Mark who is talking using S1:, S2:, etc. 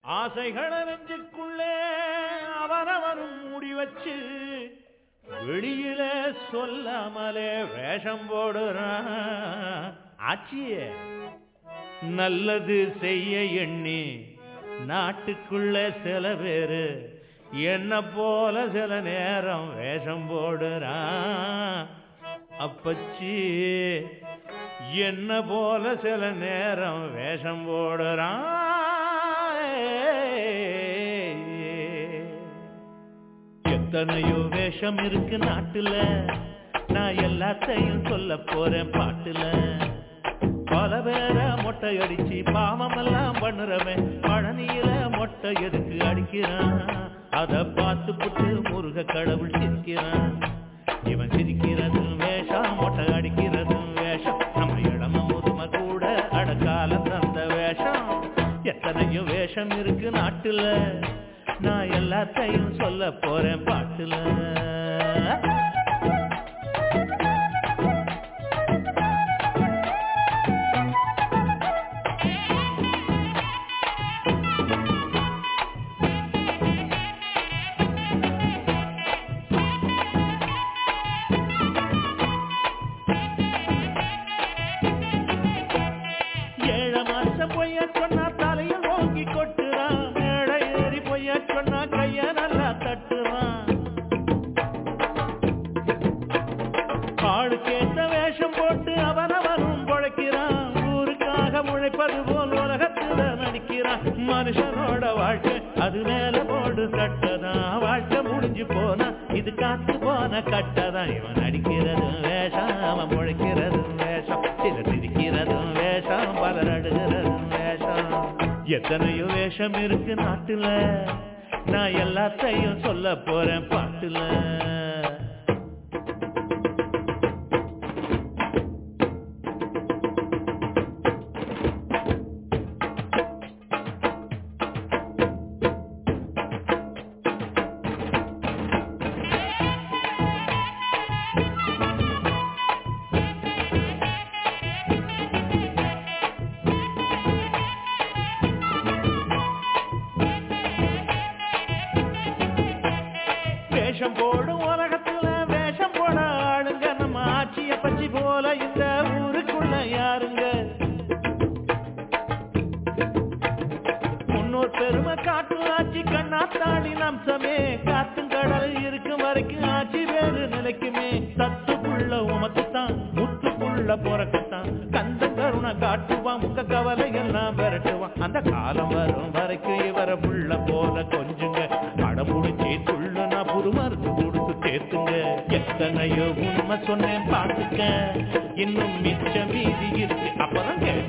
S1: ஆசைகளை நெஞ்சுக்குள்ளே அவரவரும் மூடி வச்சு வெளியில சொல்லாமலே வேஷம் போடுறான் ஆச்சியே நல்லது செய்ய எண்ணி நாட்டுக்குள்ள சில பேரு என்ன போல சில நேரம் வேஷம் போடுறான் அப்பச்சி என்ன போல சில நேரம் வேஷம் போடுறான் எத்தனையோ வேஷம் இருக்கு நாட்டுல நான் எல்லாத்தையும் சொல்ல போறேன் பாட்டுல பல பேர மொட்டை அடிச்சு பாவம் எல்லாம் பண்ணுறவன் பழனியில மொட்டை எதுக்கு அடிக்கிறான் அத பார்த்து புட்டு முருக கடவுள் சிரிக்கிறான் இவன் சிரிக்கிறதும் வேஷம் மொட்டை அடிக்கிறதும் வேஷம் நம்ம இடம முதும கூட அடக்கால தந்த வேஷம் எத்தனையோ வேஷம் இருக்கு நாட்டுல நான் எல்லாத்தையும் சொல்ல போறேன் பாட்டுல ஏழ மாசம் பொய்ய சொன்னா தலையில் ஓங்கி கொட்டுறான் மேடை ஏறி பொய்ய சொன்னா கைய நல்லா தட்டுறான் ஆளுக்கேத்த வேஷம் போட்டு அவனவனும் பொழைக்கிறான் ஊருக்காக முளைப்பது போல் உலகத்துல நடிக்கிறான் மனுஷனோட வாழ்க்கை அது மேல போடு கட்டதான் வாழ்க்கை முடிஞ்சு போனா இது காத்து போன கட்டதான் இவன் அடிக்கிறதும் வேஷம் அவன் முளைக்கிறதும் வேஷம் சிலர் சிரிக்கிறதும் வேஷம் பலர் அடுகிறதும் வேஷம் எத்தனையோ வேஷம் இருக்கு நாட்டுல நான் எல்லாத்தையும் சொல்ல போறேன் பாட்டுல வேஷம் போடும் உலகத்துல வேஷம் போட ஆளுங்க நம்ம ஆட்சிய பச்சி போல இந்த ஊருக்குள்ள யாருங்க முன்னோர் பெருமை காட்டு ஆட்சி கண்ணாத்தாடி அம்சமே காத்தும் கடல் இருக்கும் வரைக்கும் ஆட்சி வேறு நிலைக்குமே தத்துக்குள்ள உமக்குத்தான் முத்துக்குள்ள பிறக்கத்தான் கந்த கருணை காட்டுவான் முக கவலை எல்லாம் விரட்டுவான் அந்த காலம் வரும் வரைக்கும் இவர புள்ள போல கொஞ்சுங்க அடமுடிச்சி துள்ளுனா புது மருந்து கொடுத்து தேத்துங்க எத்தனையோ உண்மை சொன்னேன் பார்த்துக்க இன்னும் மிச்சம் மீதி இருக்கு அப்புறம் கேட்டு